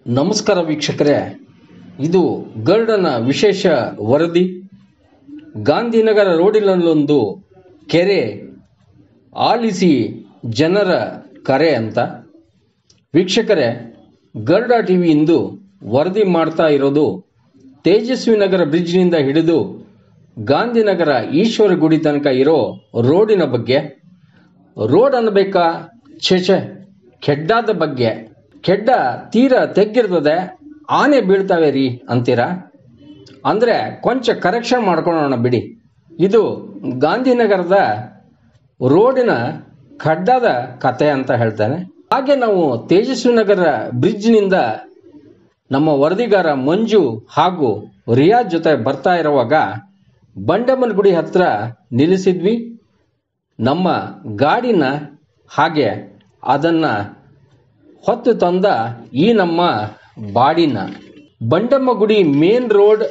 ನಮಸ್ಕಾರ ವೀಕ್ಷಕರೇ ಇದು ಗರುಡನ ವಿಶೇಷ ವರದಿ ಗಾಂಧಿನಗರ ರೋಡಿನಲ್ಲೊಂದು ಕೆರೆ ಆಲಿಸಿ ಜನರ ಕರೆ ಅಂತ ವೀಕ್ಷಕರೇ ಗರುಡ ಟಿವಿ ಇಂದು ವರದಿ ಮಾಡ್ತಾ ಇರೋದು ತೇಜಸ್ವಿ ನಗರ ಬ್ರಿಡ್ಜ್ನಿಂದ ಹಿಡಿದು ಗಾಂಧಿನಗರ ಈಶ್ವರ ಗುಡಿ ತನಕ ಇರೋ ರೋಡಿನ ಬಗ್ಗೆ ರೋಡ್ ಅನ್ಬೇಕಾ ಛೆ ಕೆಡ್ಡಾದ ಬಗ್ಗೆ ಕೆಡ್ಡ ತೀರ ತೆಗ್ಗಿರ್ತದೆ ಆನೆ ಬೀಳ್ತಾವೆ ರೀ ಅಂತೀರಾ ಅಂದರೆ ಕೊಂಚ ಕರೆಕ್ಷನ್ ಮಾಡ್ಕೊಳ್ಳೋಣ ಬಿಡಿ ಇದು ಗಾಂಧಿನಗರದ ರೋಡಿನ ಖಡ್ಡದ ಕತೆ ಅಂತ ಹೇಳ್ತಾನೆ ಹಾಗೆ ನಾವು ತೇಜಸ್ವಿ ನಗರ ಬ್ರಿಡ್ಜ್ನಿಂದ ನಮ್ಮ ವರದಿಗಾರ ಮಂಜು ಹಾಗೂ ರಿಯಾಜ್ ಜೊತೆ ಬರ್ತಾ ಇರುವಾಗ ಬಂಡಮ್ಮನ ಗುಡಿ ಹತ್ರ ನಿಲ್ಲಿಸಿದ್ವಿ ನಮ್ಮ ಗಾಡಿನ ಹಾಗೆ ಅದನ್ನ ಹೊತ್ತು ತಂದ ಈ ನಮ್ಮ ಬಾಡಿನ ಬಂಡಮ್ಮ ಗುಡಿ ಮೇನ್ ರೋಡ್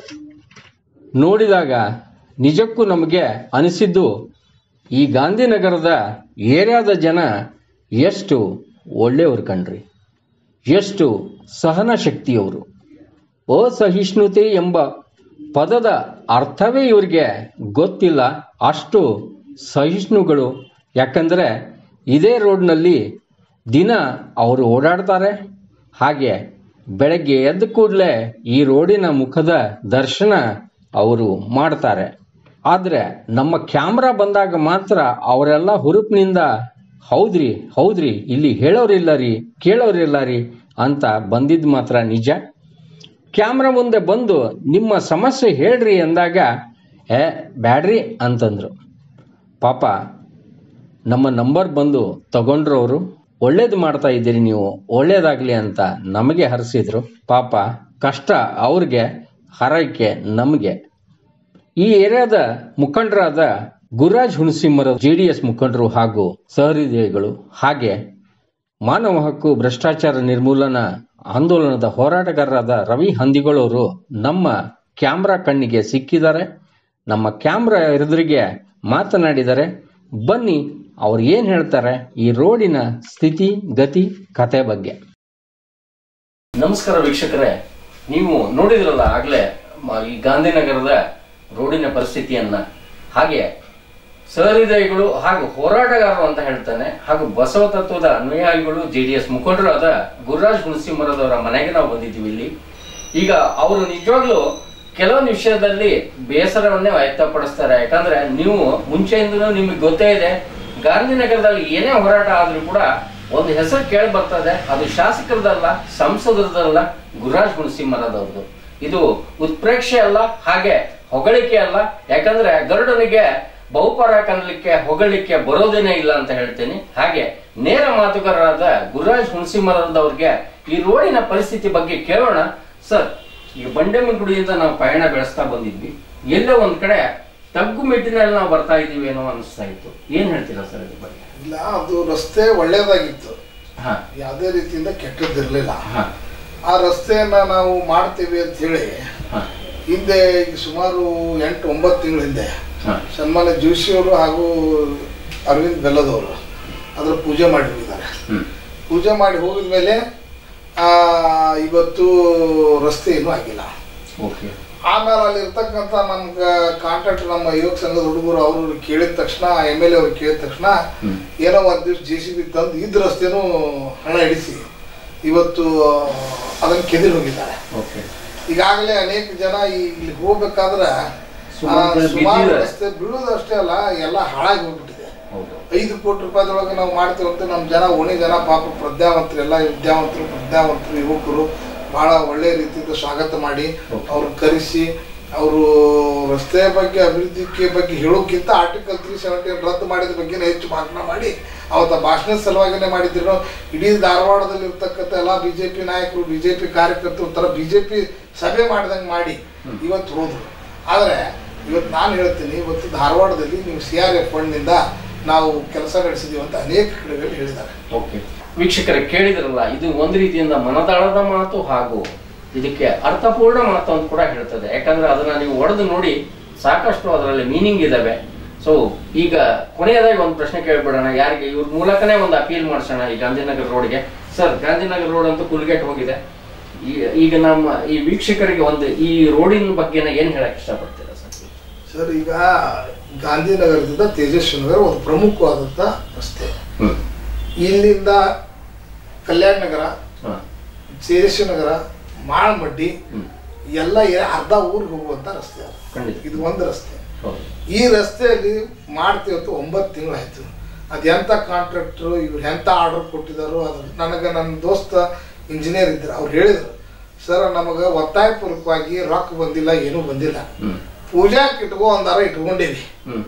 ನೋಡಿದಾಗ ನಿಜಕ್ಕೂ ನಮಗೆ ಅನಿಸಿದ್ದು ಈ ಗಾಂಧಿನಗರದ ಏರಿಯಾದ ಜನ ಎಷ್ಟು ಒಳ್ಳೆಯವರು ಕಣ್ರಿ ಎಷ್ಟು ಸಹನ ಶಕ್ತಿಯವರು ಅಸಹಿಷ್ಣುತೆ ಎಂಬ ಪದದ ಅರ್ಥವೇ ಇವರಿಗೆ ಗೊತ್ತಿಲ್ಲ ಅಷ್ಟು ಸಹಿಷ್ಣುಗಳು ಯಾಕಂದರೆ ಇದೇ ರೋಡ್ನಲ್ಲಿ ದಿನ ಅವರು ಓಡಾಡ್ತಾರೆ ಹಾಗೆ ಬೆಳಗ್ಗೆ ಎದ್ದ ಕೂಡಲೇ ಈ ರೋಡಿನ ಮುಖದ ದರ್ಶನ ಅವರು ಮಾಡ್ತಾರೆ ಆದರೆ ನಮ್ಮ ಕ್ಯಾಮ್ರಾ ಬಂದಾಗ ಮಾತ್ರ ಅವರೆಲ್ಲ ಹುರುಪಿನಿಂದ ಹೌದ್ರಿ ಹೌದ್ರಿ ಇಲ್ಲಿ ಹೇಳೋರಿಲ್ಲ ರೀ ಕೇಳೋರಿಲ್ಲ ರೀ ಅಂತ ಬಂದಿದ್ದು ಮಾತ್ರ ನಿಜ ಕ್ಯಾಮ್ರಾ ಮುಂದೆ ಬಂದು ನಿಮ್ಮ ಸಮಸ್ಯೆ ಹೇಳ್ರಿ ಅಂದಾಗ ಏ ಬ್ಯಾಡ್ರಿ ಅಂತಂದ್ರು ಪಾಪ ನಮ್ಮ ನಂಬರ್ ಬಂದು ತಗೊಂಡ್ರು ಅವರು ಒಳ್ಳೇದು ಮಾಡ್ತಾ ಇದ್ದೀರಿ ನೀವು ಒಳ್ಳೇದಾಗ್ಲಿ ಅಂತ ನಮಗೆ ಹರಿಸಿದ್ರು ಪಾಪ ಕಷ್ಟ ಅವ್ರಿಗೆ ಹರೈಕೆ ನಮಗೆ ಈ ಏರಿಯಾದ ಮುಖಂಡರಾದ Gururaj Hunasimara J D S ಮುಖಂಡರು ಹಾಗೂ ಸಹೃದಯಗಳು ಹಾಗೆ ಮಾನವ ಹಕ್ಕು ಭ್ರಷ್ಟಾಚಾರ ನಿರ್ಮೂಲನಾ ಆಂದೋಲನದ ಹೋರಾಟಗಾರರಾದ ರವಿ ಹಂದಿಗಳವರು ನಮ್ಮ ಕ್ಯಾಮ್ರಾ ಕಣ್ಣಿಗೆ ಸಿಕ್ಕಿದ್ದಾರೆ ನಮ್ಮ ಕ್ಯಾಮ್ರಾ ಎದುರಿಗೆ ಮಾತನಾಡಿದರೆ ಬನ್ನಿ ಅವ್ರು ಏನು ಹೇಳ್ತಾರೆ ಈ ರೋಡಿನ ಸ್ಥಿತಿ ಗತಿ ಕತೆ ಬಗ್ಗೆ ನಮಸ್ಕಾರ ವೀಕ್ಷಕರೇ ನೀವು ನೋಡಿದ್ರಲ್ಲ ಆಗ್ಲೇ ಮ- ಈ ಗಾಂಧಿನಗರದ ರೋಡಿನ ಪರಿಸ್ಥಿತಿಯನ್ನ ಹಾಗೆ ಸಹೃದಯಗಳು ಹಾಗೂ ಹೋರಾಟಗಾರರು ಅಂತ ಹೇಳ್ತಾನೆ ಹಾಗೂ ಬಸವ ತತ್ವದ ಅನುಯಾಯಿಗಳು ಜೆ ಡಿ ಎಸ್ ಮುಖಂಡರಾದ ಗುರುರಾಜ್ ಹುಣಸಿಮರದವರ ಮನೆಗೆ ನಾವು ಬಂದಿದ್ದೀವಿ ಇಲ್ಲಿ ಈಗ ಅವರು ನಿಜವಾಗ್ಲೂ ಕೆಲವೊಂದು ವಿಷಯದಲ್ಲಿ ಬೇಸರವನ್ನೇ ವ್ಯಕ್ತಪಡಿಸ್ತಾರೆ ಯಾಕಂದ್ರೆ ನೀವು ಮುಂಚೆಯಿಂದಲೂ ನಿಮಗೆ ಗೊತ್ತೇ ಇದೆ ಗಾಂಧಿನಗರದಲ್ಲಿ ಏನೇ ಹೋರಾಟ ಆದ್ರೂ ಕೂಡ ಒಂದು ಹೆಸರು ಕೇಳಿ ಬರ್ತದೆ ಅದು ಶಾಸಕರದಲ್ಲ ಸಂಸದರದಲ್ಲ ಗುರುರಾಜ್ ಹುಣಸಿಮರದವ್ರದ್ದು ಇದು ಉತ್ಪ್ರೇಕ್ಷೆ ಅಲ್ಲ ಹಾಗೆ ಹೊಗಳಿಕೆ ಅಲ್ಲ ಯಾಕಂದ್ರೆ ಗರುಡನಿಗೆ ಬಹುಪರಾಕ್ ಅನ್ಲಿಕ್ಕೆ ಹೊಗಳಿಕ್ಕೆ ಬರೋದೇನೇ ಇಲ್ಲ ಅಂತ ಹೇಳ್ತೀನಿ ಹಾಗೆ ನೇರ ಮಾತುಗಾರರಾದ ಗುರುರಾಜ್ ಹುಣಸಿಮರದವ್ರಿಗೆ ಈ ರೋಡಿನ ಪರಿಸ್ಥಿತಿ ಬಗ್ಗೆ ಕೇಳೋಣ ಸರ್ ಈಗ ಬಂಡೆಮ್ಮನ ಗುಡಿಯಿಂದ ನಾವು ಪಯಣ ಬೆಳೆಸ್ತಾ ಬಂದಿದ್ವಿ ಎಲ್ಲೋ ಒಂದ್ ಕಡೆ ತಗ್ಗು ಮೆಟ್ಟಿನಲ್ಲಿ ನಾವು ಬರ್ತಾ ಇದೀವಿ ಏನೋ ಅನಿಸ್ತಾ ಇತ್ತು ಏನ್ ಹೇಳ್ತೀರಾ ಸರ್ ಇದ್ರ ಬಗ್ಗೆ ಇಲ್ಲ ಅದು ರಸ್ತೆ ಒಳ್ಳೇದಾಗಿತ್ತು ಹಾ ಯಾವುದೇ ರೀತಿಯಿಂದ ಕೆಟ್ಟದಿರಲಿಲ್ಲ ಹಾ ಆ ರಸ್ತೆಯನ್ನ ನಾವು ಮಾಡ್ತೀವಿ ಅಂತ ಹೇಳಿ ಹಾ ಹಿಂದೆ ಈಗ ಸುಮಾರು ಎಂಟು ಒಂಬತ್ತು ತಿಂಗಳ ಹಿಂದೆ ಹಾ ಸನ್ಮಾನ್ಯ ಜೋಶಿಯವರು ಹಾಗೂ ಅರವಿಂದ್ ಬೆಲ್ಲದವರು ಅದರ ಪೂಜೆ ಮಾಡಿ ಹೋಗಿದ್ದಾರೆ ಹ್ಮ್ ಪೂಜೆ ಮಾಡಿ ಹೋಗಿದ ಮೇಲೆ ಇವತ್ತು ರಸ್ತೆ ಏನೂ ಆಗಿಲ್ಲ ಓಕೆ ಆಮೇಲೆ ಅಲ್ಲಿ ಇರ್ತಕ್ಕಂಥ ನಮ್ಗೆ ಕಾಂಟ್ರಾಕ್ಟ್ ನಮ್ಮ ಯುವಕ ಸಂಘದ ಹುಡುಗರು ಅವರು ಕೇಳಿದ ತಕ್ಷಣ ಎಮ್ ಎಲ್ ಎ ಅವ್ರು ಕೇಳಿದ ತಕ್ಷಣ ಹ್ಮ್. ಏನೋ ಒಂದು ದಿವ್ಸ ಜೆ ಸಿ ಬಿ ತಂದು ಇದ್ದ ರಸ್ತೆನೂ ಹಣ ಹಿಡಿಸಿ ಇವತ್ತು ಅದನ್ನು ಕೆದಿರು ಹೋಗಿದ್ದಾರೆ ಓಕೆ ಈಗಾಗಲೇ ಅನೇಕ ಜನ ಈ ಇಲ್ಲಿ ಹೋಗ್ಬೇಕಾದ್ರೆ ಸುಮಾರು ಆ, ಜನ ಸುಮಾರು ಬಿದ್ದಿದ್ದಾರೆ. ರಸ್ತೆ ಬೀಳೋದಷ್ಟೇ ಅಲ್ಲ ಎಲ್ಲ ಹಾಳಾಗಿ ಹೋಗ್ಬಿಟ್ಟಿದೆ ಹೌದು ಐದು ಕೋಟಿ ರೂಪಾಯಿದೊಳಗೆ ನಾವು ಮಾಡ್ತೀವಿ ಅಂತ ನಮ್ಮ ಜನ ಓಣಿ ಜನ ಪಾಪ ಪ್ರಜ್ಞಾವಂತರು ಎಲ್ಲ ವಿದ್ಯಾವಂತರು ಪ್ರಜ್ಞಾವಂತರು ಯುವಕರು ಬಹಳ ಒಳ್ಳೆಯ ರೀತಿಯಿಂದ ಸ್ವಾಗತ ಮಾಡಿ Okay. ಅವ್ರನ್ನ ಕರೆಸಿ ಅವರು ರಸ್ತೆ ಬಗ್ಗೆ ಅಭಿವೃದ್ಧಿ ಬಗ್ಗೆ ಹೇಳೋಕ್ಕಿಂತ ಆರ್ಟಿಕಲ್ ತ್ರೀ ಸೆವೆಂಟೀನ್ ರದ್ದು ಮಾಡಿದ ಬಗ್ಗೆನೇ ಹೆಚ್ಚು ಭಾಷಣ ಮಾಡಿ ಅವತ್ತ ಭಾಷಣದ ಸಲುವಾಗಿನೇ ಮಾಡಿದ್ರು ಇಡೀ ಧಾರವಾಡದಲ್ಲಿ ಇರ್ತಕ್ಕಂಥ ಎಲ್ಲ ಬಿ ಜೆ ಪಿ ನಾಯಕರು ಬಿ ಜೆ ಪಿ ಕಾರ್ಯಕರ್ತರು ಒಂಥರ ಬಿ ಜೆ ಪಿ ಸಭೆ ಮಾಡ್ದಂಗೆ ಮಾಡಿ ಇವತ್ತು ಹೋದ್ರು ಆದರೆ ಇವತ್ತು ನಾನು ಹೇಳ್ತೀನಿ ಇವತ್ತು ಧಾರವಾಡದಲ್ಲಿ ನೀವು ಸಿ ಆರ್ ಎಫ್ ಫಂಡ್ನಿಂದ ನಾವು ಕೆಲಸ ನಡೆಸಿದೀವಿ ಅಂತ ಅನೇಕ ಕಡೆಗಳಲ್ಲಿ ಹೇಳಿದ್ದಾರೆ ಓಕೆ ವೀಕ್ಷಕರೇ ಕೇಳಿದ್ರಲ್ಲ ಇದು ಒಂದು ರೀತಿಯಿಂದ ಮನದಾಳದ ಮಾತು ಹಾಗೂ ಇದಕ್ಕೆ ಅರ್ಥಪೂರ್ಣ ಮಾತು ಅಂತ ಕೂಡ ಹೇಳ್ತದೆ ಯಾಕಂದ್ರೆ ಅದನ್ನ ನೀವು ಒಡೆದು ನೋಡಿ ಸಾಕಷ್ಟು ಅದರಲ್ಲಿ ಮೀನಿಂಗ್ ಇದಾವೆ ಸೊ ಈಗ ಕೊನೆಯದಾಗಿ ಒಂದು ಪ್ರಶ್ನೆ ಕೇಳ್ಬಿಡೋಣ ಯಾರಿಗೆ ಇವ್ರ ಮೂಲಕನೇ ಒಂದು ಅಪೀಲ್ ಮಾಡ್ಸೋಣ ಈ ಗಾಂಧಿನಗರ ರೋಡ್ಗೆ ಸರ್ ಗಾಂಧಿನಗರ ರೋಡ್ ಅಂತೂ ಕುಲ್ಗೆಟ್ ಹೋಗಿದೆ ಈ- ಈಗ ನಮ್ಮ ಈ ವೀಕ್ಷಕರಿಗೆ ಒಂದು ಈ ರೋಡಿನ ಬಗ್ಗೆನ ಏನ್ ಹೇಳಕ್ ಇಷ್ಟಪಡ್ತೀರಾ ಸರ್ ಸರ್ ಈಗ ಗಾಂಧಿನಗರದಿಂದ ತೇಜಸ್ವಿ ನಗರ ಒಂದು ಪ್ರಮುಖವಾದಂಥ ರಸ್ತೆ ಹ್ಮ್ ಇಲ್ಲಿಂದ ಕಲ್ಯಾಣ ನಗರ ಹಾ. ತೇಜಸ್ವಿ ನಗರ ಮಾಳಮಡ್ಡಿ ಹ್ಮ್ ಎಲ್ಲ ಏ- ಅರ್ಧ ಊರಿಗೆ ಹೋಗುವಂಥ ರಸ್ತೆ ಅದು. ಖಂಡಿತ ಇದು ಒಂದು ರಸ್ತೆ ಹೌದು ಈ ರಸ್ತೆಯಲ್ಲಿ ಮಾಡ್ತೀವತ್ತು ಒಂಬತ್ತು ತಿಂಗಳಾಯ್ತು ಅದು ಎಂಥ ಕಾಂಟ್ರಾಕ್ಟ್ರು ಇವ್ರು ಎಂಥ ಆರ್ಡರ್ ಕೊಟ್ಟಿದ್ದಾರೋ ಅದು ನನಗೆ ನನ್ನ ದೋಸ್ತ ಇಂಜಿನಿಯರ್ ಇದ್ರು ಅವ್ರು ಹೇಳಿದ್ರು ಸರ್ ನಮಗೆ ಒತ್ತಾಯಪೂರ್ವಕವಾಗಿ ರೊಕ್ಕ ಬಂದಿಲ್ಲ ಏನೂ ಬಂದಿಲ್ಲ ಹ್ಮ್ ಪೂಜಾಕ್ಕೆ ಇಟ್ಕೋ ಒಂದಾರ ಇಟ್ಕೊಂಡೇವಿ ಹ್ಮ್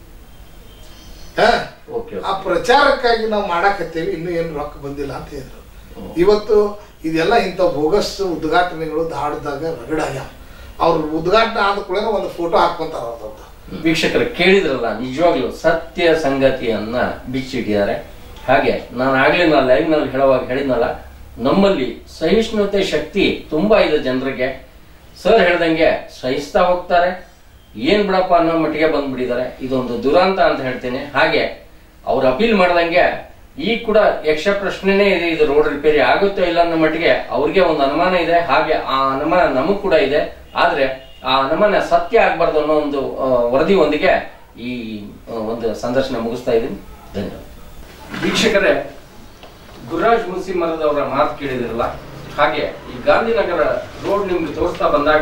ಹಾ ಓಕೆ ಆ ಪ್ರಚಾರಕ್ಕಾಗಿ ನಾವು ಮಾಡಾಕತ್ತೇವಿ ಇನ್ನೂ ಏನು ರೊಕ್ಕ ಬಂದಿಲ್ಲ ಅಂತ ಹೇಳಿದ್ರು ಹ್ಮ್. ಇವತ್ತು ಇದೆಲ್ಲ ಇಂಥ ಬೋಗಸ್ ಉದ್ಘಾಟನೆಗಳು ದಾಡ್ದಾಗ ರಗಡಾಗ್ಯಾವ ಅವ್ರು ಉದ್ಘಾಟನೆ ಆದ ಕೂಡ ಒಂದು ಫೋಟೋ ಹಾಕ್ಕೊಂತಾರ ಅವ್ರದ್ದು ವೀಕ್ಷಕರು ಕೇಳಿದ್ರಲ್ಲ ನಿಜವಾಗ್ಲೂ ಸತ್ಯ ಸಂಗತಿಯನ್ನ ಬಿಚ್ಚಿಟ್ಟಿದ್ದಾರೆ ಹಾಗೆ ನಾನು ಆಗ್ಲೇ ನಾನು ಲೈವ್ ನಲ್ಲಿ ಹೇಳುವಾಗ ಹೇಳಿದ್ನಲ್ಲ ನಮ್ಮಲ್ಲಿ ಸಹಿಷ್ಣುತೆ ಶಕ್ತಿ ತುಂಬಾ ಇದೆ ಜನರಿಗೆ ಸರ್ ಹೇಳ್ದಂಗೆ ಸಹಿಸ್ತಾ ಹೋಗ್ತಾರೆ ಏನ್ ಬಿಡಪ್ಪ ಅನ್ನೋ ಮಟ್ಟಿಗೆ ಬಂದ್ಬಿಟ್ಟಿದ್ದಾರೆ ಇದೊಂದು ದುರಂತ ಅಂತ ಹೇಳ್ತೀನಿ ಹಾಗೆ ಅವ್ರು ಅಪೀಲ್ ಮಾಡ್ದಂಗೆ ಈಗ ಕೂಡ ಯಕ್ಷ ಪ್ರಶ್ನೆನೇ ಇದೆ ಇದು ರೋಡ್ ರಿಪೇರಿ ಆಗುತ್ತೋ ಇಲ್ಲ ಅನ್ನೋ ಮಟ್ಟಿಗೆ ಅವ್ರಿಗೆ ಒಂದು ಅನುಮಾನ ಇದೆ ಹಾಗೆ ಆ ಅನುಮಾನ ನಮಗ್ ಕೂಡ ಇದೆ ಆದ್ರೆ ಆ ಅನುಮಾನ ಸತ್ಯ ಆಗ್ಬಾರ್ದು ಅನ್ನೋ ಒಂದು ಆ, ವರದಿಯೊಂದಿಗೆ ಈ ಆ, ಒಂದು ಸಂದರ್ಶನ ಮುಗಿಸ್ತಾ ಇದ್ದೀನಿ ಧನ್ಯವಾದ ವೀಕ್ಷಕರೇ ಗುರುರಾಜ್ ಮುನ್ಸಿ ಮರದವರ ಮಾತು ಕೇಳಿದಿರಲ್ಲ ಹಾಗೆ ಈ ಗಾಂಧಿನಗರ ರೋಡ್ ನಿಮ್ಗೆ ತೋರಿಸ್ತಾ ಬಂದಾಗ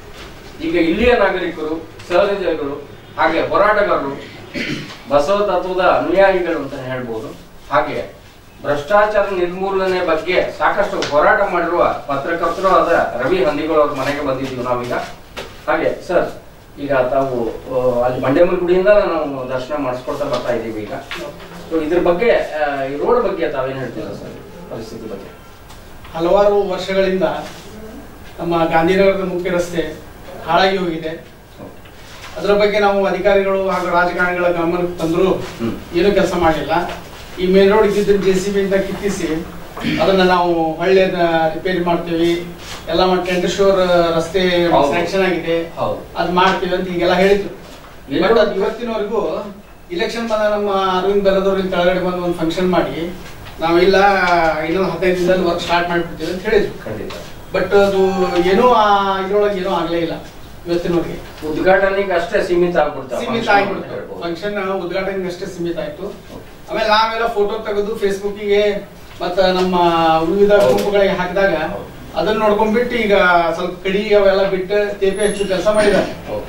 ಈಗ ಇಲ್ಲಿಯ ನಾಗರಿಕರು ಸಹೃದಯಗಳು ಹಾಗೆ ಹೋರಾಟಗಾರರು ಬಸವ ತತ್ವದ ಅನುಯಾಯಿಗಳು ಅಂತ ಹೇಳ್ಬೋದು ಹಾಗೆ ಭ್ರಷ್ಟಾಚಾರ ನಿರ್ಮೂಲನೆ ಬಗ್ಗೆ ಸಾಕಷ್ಟು ಹೋರಾಟ ಮಾಡಿರುವ ಪತ್ರಕರ್ತರು ಆದ ರವಿ ಹಂದಿಗಳು ಅವ್ರ ಮನೆಗೆ ಬಂದಿದ್ದೀವಿ ನಾವೀಗ ಹಾಗೆ ಸರ್ ಈಗ ತಾವು ಆ, ಅಲ್ಲಿ ಬಂಡೆಮಲ್ ಗುಡಿಯಿಂದ ನಾವು ದರ್ಶನ ಮಾಡಿಸ್ಕೊಳ್ತಾ ಬರ್ತಾ ಇದ್ದೀವಿ ಈಗ ಸೊ ಇದ್ರ ಬಗ್ಗೆ ಆ, ಈ ರೋಡ್ ಬಗ್ಗೆ ತಾವೇನ್ ಹೇಳ್ತೀರಾ ಸರ್ ಪರಿಸ್ಥಿತಿ ಬಗ್ಗೆ ಹಲವಾರು ವರ್ಷಗಳಿಂದ ನಮ್ಮ ಗಾಂಧಿನಗರದ ಮುಖ್ಯ ರಸ್ತೆ ಹಾಳಾಗಿ ಹೋಗಿದೆ ಅದರ ಬಗ್ಗೆ ನಾವು ಅಧಿಕಾರಿಗಳು ಹಾಗೂ ರಾಜಕಾರಣಿಗಳ ಗಮನಕ್ಕೆ ತಂದ್ರು ಹ್ಮ್. ಏನೂ ಕೆಲಸ ಮಾಡಲಿಲ್ಲ ಈ ಮೇನ್ ರೋಡ್ ಇದ್ದಿದ್ದನ್ನು ಜೆ ಸಿ ಬಿಯಿಂದ ಕಿತ್ತಿಸಿ ಅದನ್ನ ನಾವು ಹಳ್ಳಿಯನ್ನ ರಿಪೇರಿ ಮಾಡ್ತೀವಿ ಎಲ್ಲ ಮಾಡಿ ಟೆಂಡರ್ ಶೋರ್ ರಸ್ತೆ ಹೌದು. ಸ್ಯಾಂಕ್ಷನ್ ಆಗಿದೆ ಹೌದು ಅದ್ ಮಾಡ್ತೀವಿ ಅಂತ ಈಗೆಲ್ಲ ಹೇಳಿದ್ರು ಏನು? ಬಟ್ ಅದು ಇವತ್ತಿನವರೆಗೂ ಇಲೆಕ್ಷನ್ ಬಂದ ನಮ್ಮ ಅರವಿಂದ್ ಬೆಲ್ಲದವ್ರು ಇಲ್ಲಿ ಕೆಳಗಡೆ ಬಂದು ಒಂದು ಫಂಕ್ಷನ್ ಮಾಡಿ ನಾವಿಲ್ಲ ಇನ್ನೊಂದು ಹದಿನೈದು ದಿನದಲ್ಲಿ ವರ್ಕ್ ಸ್ಟಾರ್ಟ್ ಮಾಡ್ಬಿಡ್ತೀವಿ ಅಂತ ಹೇಳಿದ್ರು ಖಂಡಿತ ಬಟ್ ಅದು ಏನೂ ಆ ಇದ್ರೊಳಗೆ ಏನೂ ಆಗಲೇ ಇಲ್ಲ ಇವತ್ತಿನವರೆಗೆ ಉದ್ಘಾಟನೆಗೆ ಅಷ್ಟೇ ಸೀಮಿತ ಆಗ್ಬಿಡ್ತಾ ಸೀಮಿತ ಆಗ್ಬಿಡ್ತು ಫಂಕ್ಷನ್ ಉದ್ಘಾಟನೆಗೆ ಅಷ್ಟೇ ಸೀಮಿತ ಆಯ್ತು ಆಮೇಲೆ ನಾವೆಲ್ಲ ಫೋಟೋ ತೆಗೆದು ಫೇಸ್ಬುಕ್ಕಿಗೆ ಮತ್ತ ನಮ್ಮ ವಿವಿಧ ಗುಂಪುಗಳಿಗೆ ಹಾಕಿದಾಗ ಅದನ್ನ ನೋಡ್ಕೊಂಡ್ಬಿಟ್ಟು ಈಗ ಸ್ವಲ್ಪ ಕಡಿ ಅವೆಲ್ಲ ಬಿಟ್ಟು ತೇಪೆ ಹೆಚ್ಚು ಕೆಲಸ ಮಾಡಿದ್ದಾರೆ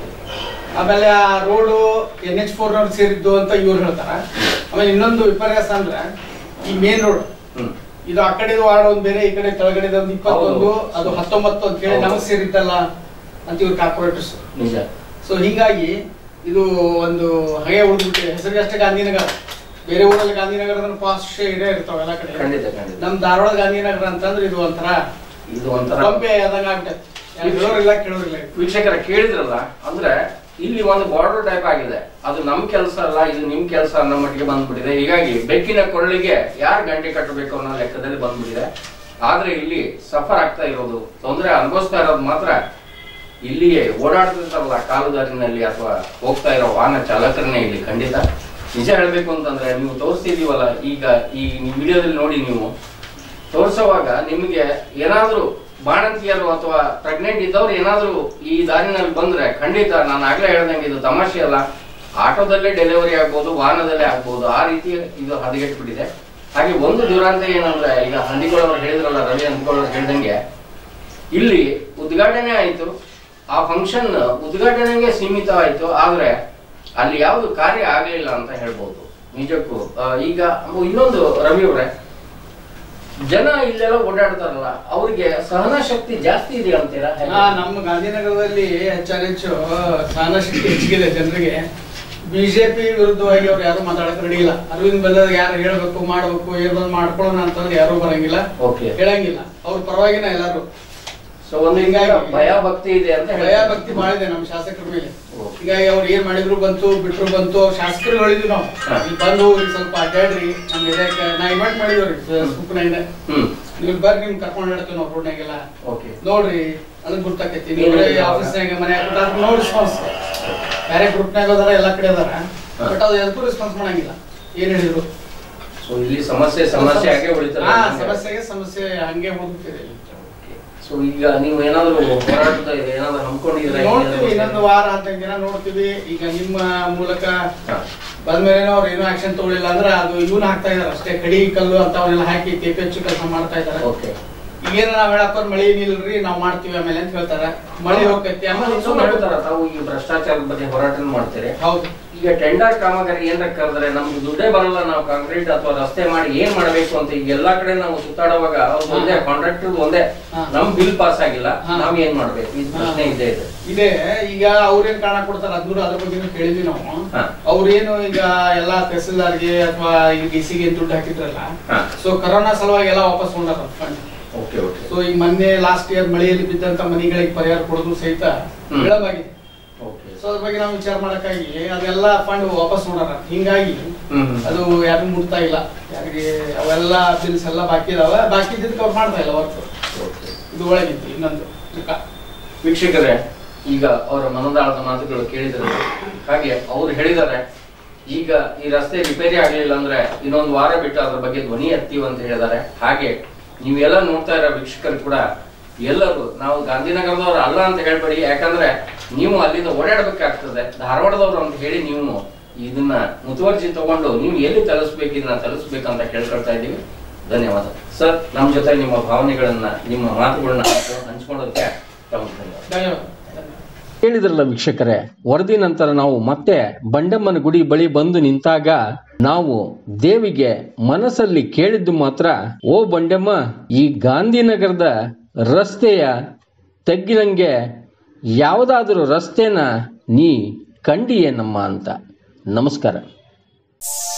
ಆಮೇಲೆ ಆ ರೋಡು ಎನ್ ಎಚ್ ಫೋರ್ ನವ್ರು ಸೇರಿದ್ದು ಅಂತ ಇವ್ರು ಹೇಳ್ತಾರ ಆಮೇಲೆ ಇನ್ನೊಂದು ವಿಪರ್ಯಾಸ ಅಂದ್ರೆ ಈ ಮೇನ್ ರೋಡ್ ಹ್ಮ್ ಇದು ಆ ಕಡೆ ವಾರ್ಡ್ ಒಂದ್ ಬೇರೆ ಈ ಕಡೆ ಕೆಳಗಡೆ ಒಂದು ಇಪ್ಪತ್ತೊಂದು ಹೌದು. ಅದು ಹತ್ತೊಂಬತ್ತು ಅಂತ ಹೇಳಿ ಹೌದು. ನಮಗ್ ಸೇರಿದ್ದಲ್ಲ ಅಂತ ಇವ್ರು ಕಾರ್ಪೊರೇಟರ್ಸ್ ನಿಜ ಸೊ ಹಿಂಗಾಗಿ ಇದು ಒಂದು ಹಾಗೆ ಉಳಿದ್ಬಿಟ್ಟಿದೆ ಹೆಸರಿಗೆ ಅಷ್ಟೇ ಗಾಂಧಿನಗರ ಬೇರೆ ಊರಲ್ಲಿ ಗಾಂಧಿನಗರದ ಪಾಸ್ಟ್ ಏರಿಯಾ ಇರ್ತಾವ ಎಲ್ಲ ಕಡೆ ಖಂಡಿತ ಖಂಡಿತ ನಮ್ ಧಾರವಾಡ ಗಾಂಧಿನಗರ ಅಂತಂದ್ರೆ ಇದು ಒಂಥರ ಇದು ಒಂಥರ ಕೊಂಪೆ ಆದಂಗ ಆಗ್ಬಿಟ್ಟೆ ಯಾರು ಹೇಳೋರಿಲ್ಲ ಕೇಳೋರಿಲ್ಲ ವೀಕ್ಷಕರ ಕೇಳಿದ್ರಲ್ಲ ಅಂದ್ರೆ ಇಲ್ಲಿ ಒಂದು ಬಾರ್ಡರ್ ಟೈಪ್ ಆಗಿದೆ ಅದು ನಮ್ ಕೆಲಸ ಅಲ್ಲ ಇದು ನಿಮ್ ಕೆಲಸ ಅನ್ನೋ ಮಟ್ಟಿಗೆ ಬಂದ್ಬಿಟ್ಟಿದೆ ಹೀಗಾಗಿ ಬೆಕ್ಕಿನ ಕೊಳ್ಳಿಗೆ ಯಾರು ಗಂಟೆ ಕಟ್ಟಬೇಕು ಅನ್ನೋ ಲೆಕ್ಕದಲ್ಲಿ ಬಂದ್ಬಿಟ್ಟಿದೆ ಆದ್ರೆ ಇಲ್ಲಿ ಸಫರ್ ಆಗ್ತಾ ಇರೋದು ತೊಂದರೆ ಅನುಭವಿಸ್ತಾ ಇರೋದು ಮಾತ್ರ ಇಲ್ಲಿಯೇ ಓಡಾಡ್ತಿರ್ತಾರಲ್ಲ ಕಾಲುದಾರಿನಲ್ಲಿ ಅಥವಾ ಹೋಗ್ತಾ ಇರೋ ವಾಹನ ಚಾಲಕರನ್ನೇ ಇಲ್ಲಿ ಖಂಡಿತ ನಿಜ ಹೇಳ್ಬೇಕು ಅಂತಂದ್ರೆ ನೀವು ತೋರಿಸ್ತಿದೀವಲ್ಲ ಈಗ ಈ ವಿಡಿಯೋದಲ್ಲಿ ನೋಡಿ ನೀವು ತೋರಿಸುವಾಗ ನಿಮಗೆ ಏನಾದ್ರೂ ಬಾಣಂತಿಯರು ಅಥವಾ ಪ್ರೆಗ್ನೆಂಟ್ ಇದ್ದವ್ರು ಏನಾದ್ರೂ ಈ ದಾರಿನಲ್ಲಿ ಬಂದ್ರೆ ಖಂಡಿತ ನಾನು ಆಗ್ಲೇ ಹೇಳ್ದಂಗೆ ಇದು ತಮಾಷೆ ಅಲ್ಲ ಆಟೋದಲ್ಲೇ ಡೆಲಿವರಿ ಆಗ್ಬೋದು ವಾಹನದಲ್ಲೇ ಆಗ್ಬೋದು ಆ ರೀತಿ ಇದು ಹದಗೆಟ್ಬಿಟ್ಟಿದೆ ಹಾಗೆ ಒಂದು ದುರಂತ ಏನಂದ್ರೆ ಈಗ ಹಂದಿಗಳವ್ರು ಹೇಳಿದ್ರಲ್ಲ ರವಿ ಹಂದಿಗಳವ್ರು ಹೇಳ್ದಂಗೆ ಇಲ್ಲಿ ಉದ್ಘಾಟನೆ ಆಯ್ತು ಆ ಫಂಕ್ಷನ್ ಉದ್ಘಾಟನೆಗೆ ಸೀಮಿತ ಆಯ್ತು ಆದ್ರೆ ಅಲ್ಲಿ ಯಾವುದು ಕಾರ್ಯ ಆಗ್ಲಿಲ್ಲ ಅಂತ ಹೇಳ್ಬೋದು ನಿಜಕ್ಕೂ ಆ, ಈಗ ಇನ್ನೊಂದು ರವಿ ಅವರೇ ಜನ ಇಲ್ಲೆಲ್ಲ ಓಡಾಡ್ತಾರಲ್ಲ ಅವ್ರಿಗೆ ಸಹನ ಶಕ್ತಿ ಜಾಸ್ತಿ ಇದೆ ಅಂತೀರಾ ಹೇಗೆ? ಆ, ನಮ್ಮ ಗಾಂಧಿನಗರದಲ್ಲಿ ಹೆಚ್ಚು ಸಹನ ಶಕ್ತಿ ಹೆಚ್ಚಿಗಿದೆ ಜನರಿಗೆ ಬಿಜೆಪಿ ವಿರುದ್ಧವಾಗಿ ಅವ್ರು ಯಾರು ಮಾತಾಡಕ್ ರೆಡಿ ಇಲ್ಲ ಅರವಿಂದ್ ಬೆಲ್ಲದ ಯಾರು ಹೇಳ್ಬೇಕು ಮಾಡ್ಬೇಕು ಏನೋ ಮಾಡ್ಕೊಳ್ಳೋಣ ಅಂತಂದ್ರೆ ಯಾರು ಬರಂಗಿಲ್ಲ ಓಕೆ ಹೇಳಂಗಿಲ್ಲ ಅವ್ರ ಪರವಾಗಿನ ಎಲ್ಲಾರು ಸೊ ಒಂದು ಹಿಂಗಾಗಿ ಭಯ ಭಕ್ತಿ ಇದೆ ಅಂತ ಭಯ ಹೇಳ್ತಾರೆ. ಭಕ್ತಿ ಮಾಡಿದೆ ನಮ್ಮ ಶಾಸಕರ ಮೇಲೆ ಓ. ಹೀಗಾಗಿ ಅವ್ರು ಏನ್ ಮಾಡಿದ್ರು ಬಂತು ಬಿಟ್ರು ಬಂತು ಅವ್ರ ಶಾಸಕರು ಹೇಳಿದ್ವಿ ನಾವು ಹಾ. ಇಲ್ಲಿ ಬಂದು ಇಲ್ಲಿ ಸ್ವಲ್ಪ ಅಡ್ಡಾಡ್ರಿ ನಮ್ಮ ಏರಿಯಾಕ್ಕೆ ನಾ ಇನ್ವೈಟ್ ಮಾಡಿದ್ವಿ ಫೇಸ್ಬುಕ್ನಾಗ ಹ್ಮ್ ನೀವು ಬರ್ರಿ ನಿಮ್ ಕರ್ಕೊಂಡು ಹೇಳ್ತೀವಿ ನಾವು ರೋಡ್ನಾಗೆಲ್ಲ ಓಕೆ ನೋಡ್ರಿ ಅದನ್ನ ಗುರ್ತಾಕೈತಿ ಏನ್ ನೀವು ಹೇಳಿದ್ರು ಅವಾಗ? ಆಫೀಸ್ನಾಗ ಮನ್ಯಾಗ ನೋ ರೆಸ್ಪಾನ್ಸ್ ಬೇರೆ ಗ್ರೂಪ್ನಾಗ ಅದಾರ ಎಲ್ಲಾ ಕಡೆ ಅದಾರ ಹಾ. ಬಟ್ ಅದು ಎದಕ್ಕೂ ರೆಸ್ಪಾನ್ಸ್ ಮಾಡಂಗಿಲ್ಲ ಏನ್ ಹೇಳಿದ್ರು ಸೊ ಇಲ್ಲಿ ಸಮಸ್ಯೆ ಸಮಸ್ಯೆ ಆಗಿ ಉಳಿತಾರೆ ಹಾ ಸಮಸ್ಯೆಗೆ ಸಮಸ್ಯೆ ಹಂಗೆ ಹೋಗ್ತಿದೆ ಸೊ ಈಗ ನೀವು ಏನಾದ್ರು ಹೋರಾಟದ ಏನಾದ್ರು ಹಮ್ಮಿಕೊಂಡಿದ್ರೆ ನೋಡ್ತೀವಿ ಇನ್ನೊಂದು ವಾರ ಹದಿನೈದು ದಿನ ನೋಡ್ತೀವಿ ಈಗ ನಿಮ್ಮ ಮೂಲಕ ಹಾ. ಬಂದ್ಮೇಲೆ ಅವ್ರು ಏನೋ ಆಕ್ಷನ್ ತಗೊಳ್ಳಿಲ್ಲ ಅಂದ್ರೆ ಅದು ಇವನ್ ಹಾಕ್ತಾ ಇದಾರೆ ಅಷ್ಟೇ ಕಡಿ ಕಲ್ಲು ಅಂತವನ್ನೆಲ್ಲ ಹಾಕಿ ಕೆಪೆಚ್ಚು ಕೆಲಸ ಮಾಡ್ತಾ ಇದಾರೆ ಓಕೆ ಈಗೇನ ನಾವ್ ಹೇಳಕ್ಕೋರ್ ಮಳಿ ನಿಲ್ರಿ ನಾವ್ ಮಾಡ್ತೀವಿ ಆಮೇಲೆ ಅಂತ ಹೇಳ್ತಾರೆ ಮಳಿ ಹೋಗ್ತೈತಿ ಆಮೇಲೆ ಆಮೇಲೆ ಇನ್ನೊಂದು ಹೇಳ್ತಾರ ತಾವು ಈ ಭ್ರಷ್ಟಾಚಾರದ ಬಗ್ಗೆ ಹೋರಾಟ ಮಾಡ್ತೀರಿ ಹೌದು ಈಗ ಟೆಂಡರ್ ಕಾಮಗಾರಿ ಏನ್ರ ಕರೆದ್ರೆ ನಮ್ಗೆ ದುಡ್ಡೇ ಬರಲ್ಲ ನಾವು ಕಾಂಕ್ರೀಟ್ ಅಥವಾ ರಸ್ತೆ ಮಾಡಿ ಏನ್ ಮಾಡ್ಬೇಕು ಅಂತ ಈಗ ಎಲ್ಲಾ ಕಡೆ ನಾವು ಸುತ್ತಾಡುವಾಗ ಅವ್ರು ಒಂದೇ ಕಾಂಟ್ರಾಕ್ಟರ್ ಒಂದೇ ಹಾ. ನಮ್ ಬಿಲ್ ಪಾಸ್ ಆಗಿಲ್ಲ ಹಾ. ನಾವ್ ಏನ್ ಮಾಡ್ಬೇಕು ಇದು ಪ್ರಶ್ನೆ ಇದ್ದೇ ಇದೆ ಇದೆ ಈಗ ಅವ್ರೇನ್ ಕಾರಣ ಕೊಡ್ತಾರ ಅದ್ರ ಅದ್ರ ಬಗ್ಗೆ ಕೇಳಿದ್ವಿ ನಾವು ಹಾ. ಅವ್ರೇನು ಈಗ ಎಲ್ಲಾ ತಹಸೀಲ್ದಾರ್ಗೆ ಅಥವಾ ಈಗ ಡಿ ಸಿಗೆ ದುಡ್ಡು ಹಾಕಿದ್ರಲ್ಲ ಹಾ. ಸೊ ಕರೋನಾ ಸಲುವಾಗಿ ಎಲ್ಲ ವಾಪಸ್ ಕೊಂಡಾರ ಫಂಡ್ ಓಕೆ ಓಕೆ ಸೊ ಈಗ ಮೊನ್ನೆ ಲಾಸ್ಟ್ ಇಯರ್ ಮಳೆಯಲ್ಲಿ ಬಿದ್ದಂತ ಮನೆಗಳಿಗೆ ಪರಿಹಾರ ಕೊಡೋದು ಸಹಿತ ಹ್ಮ್. ವಿಳಂಬಾಗಿದೆ ಓಕೆ ಸೊ ಅದ್ರ ಬಗ್ಗೆ ನಾವು ವಿಚಾರ ಮಾಡಕ್ಕಾಗಿ ಅದೆಲ್ಲ ಫಂಡ್ ವಾಪಸ್ ನೋಡಾರ ಹಿಂಗಾಗಿ ಹ್ಮ್ ಹ್ಮ್. ಅದು ಯಾರು ಮುಟ್ತಾ ಇಲ್ಲ ಯಾರಿಗೆ ಅವೆಲ್ಲ ಬಿಲ್ಸ್ ಎಲ್ಲ ಬಾಕಿ ಇದಾವೆ ಬಾಕಿ ಇದ್ದಕ್ಕೆ ಅವ್ರು ಮಾಡ್ತಾ ಇಲ್ಲ ವರ್ಕ್ ಓಕೆ ಇದು ಒಳಗಿತ್ತು ಇನ್ನೊಂದು ಲೆಕ್ಕ. ವೀಕ್ಷಕರೇ ಈಗ ಅವರ ಮನದಾಳದ ಮಾತುಗಳು ಕೇಳಿದ್ರು ಹಾಗೆ ಅವ್ರು ಹೇಳಿದ್ದಾರೆ ಈಗ ಈ ರಸ್ತೆ ರಿಪೇರಿ ಆಗ್ಲಿಲ್ಲ ಅಂದ್ರೆ ಇನ್ನೊಂದು ವಾರ ಬಿಟ್ಟು ಅದ್ರ ಬಗ್ಗೆ ಧ್ವನಿ ಎತ್ತೀವಿ ಅಂತ ಹೇಳಿದ್ದಾರೆ ಹಾಗೆ ನೀವೆಲ್ಲ ನೋಡ್ತಾ ಇರೋ ವೀಕ್ಷಕರು ಕೂಡ ಎಲ್ಲರೂ ನಾವು ಗಾಂಧಿನಗರದವ್ರು ಅಲ್ಲ ಅಂತ ಹೇಳ್ಬೇಡಿ ಯಾಕಂದ್ರೆ ನೀವು ಅಲ್ಲಿಂದ ಓಡಾಡ್ಬೇಕಾಗ್ತದೆ ಧಾರವಾಡದವ್ರು ಅಂತ ಹೇಳಿ ನೀವು ಇದನ್ನ ಮುತುವರ್ಜಿ ತಗೊಂಡು ನೀವು ಎಲ್ಲಿ ತಲುಸ್ಬೇಕು ಇದನ್ನ ತಲುಸ್ಬೇಕಂತ ಕೇಳ್ಕೊಳ್ತಾ ಇದ್ದೀವಿ ಧನ್ಯವಾದ ಸರ್ ನಮ್ಮ ಜೊತೆ ನಿಮ್ಮ ಭಾವನೆಗಳನ್ನ ನಿಮ್ಮ ಮಾತುಗಳನ್ನ ಹಂಚ್ಕೊಳ್ಳೋದಕ್ಕೆ ತಮಗೆ ಧನ್ಯವಾದ ಧನ್ಯವಾದ ಧನ್ಯವಾದ ಕೇಳಿದ್ರಲ್ಲ ವೀಕ್ಷಕರೇ ವರದಿ ನಂತರ ನಾವು ಮತ್ತೆ ಬಂಡಮ್ಮನ ಗುಡಿ ಬಳಿ ಬಂದು ನಿಂತಾಗ ನಾವು ದೇವಿಗೆ ಮನಸ್ಸಲ್ಲಿ ಕೇಳಿದ್ದು ಮಾತ್ರ ಓ ಬಂಡಮ್ಮ ಈ ಗಾಂಧಿನಗರದ ರಸ್ತೆಯ ತಗ್ಗಿನಂಗೆ ಯಾವುದಾದ್ರೂ ರಸ್ತೆನ ನೀ ಕಂಡಿಯೇನಮ್ಮ ಅಂತ ನಮಸ್ಕಾರ